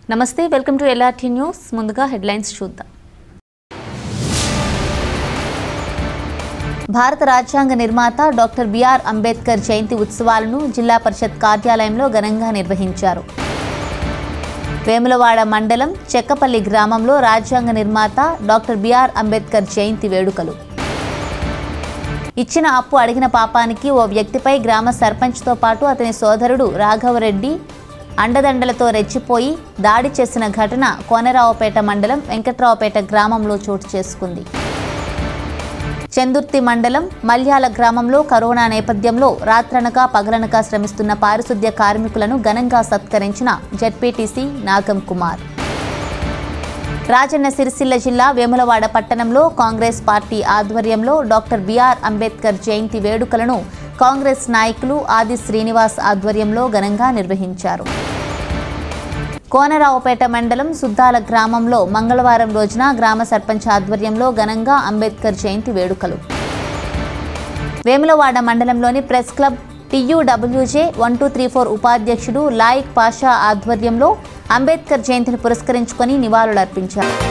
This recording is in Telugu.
నమస్తే వెల్కమ్ టు ఎల్ఆర్టీ న్యూస్ ముందుగా హెడ్లైన్స్ చూద్దాం భారత రాజ్యాంగ నిర్మాత డాక్టర్ బిఆర్ అంబేద్కర్ జయంతి ఉత్సవాలను జిల్లా పరిషత్ కార్యాలయంలో ఘనంగా నిర్వహించారు వేములవాడ మండలం చెక్కపల్లి గ్రామంలో రాజ్యాంగ నిర్మాత డాక్టర్ బిఆర్ అంబేద్కర్ జయంతి వేడుకలు ఇచ్చిన అప్పు అడిగిన పాపానికి ఓ వ్యక్తిపై గ్రామ సర్పంచ్తో పాటు అతని సోదరుడు రాఘవరెడ్డి అండదండలతో రెచ్చిపోయి దాడి చేసిన ఘటన కోనరావుపేట మండలం వెంకట్రావుపేట గ్రామంలో చోటు చేసుకుంది చందుర్తి మండలం మల్యాల గ్రామంలో కరోనా నేపథ్యంలో రాత్రనక పగలనక శ్రమిస్తున్న పారిశుద్ధ్య కార్మికులను ఘనంగా సత్కరించిన జడ్పీటీసీ నాగం కుమార్ రాజన్న సిరిసిల్ల జిల్లా వేములవాడ పట్టణంలో కాంగ్రెస్ పార్టీ ఆధ్వర్యంలో డాక్టర్ బిఆర్ అంబేద్కర్ జయంతి వేడుకలను కాంగ్రెస్ నాయకులు ఆది శ్రీనివాస్ ఆధ్వర్యంలో ఘనంగా నిర్వహించారు కోనరావుపేట మండలం సుద్దాల గ్రామంలో మంగళవారం రోజున గ్రామ సర్పంచ్ ఆధ్వర్యంలో ఘనంగా అంబేద్కర్ జయంతి వేడుకలు వేములవాడ మండలంలోని press club TUWJ one two three four ఉపాధ్యక్షుడు లాయిక్ పాషా ఆధ్వర్యంలో అంబేద్కర్ జయంతిని పురస్కరించుకొని నివాళులర్పించారు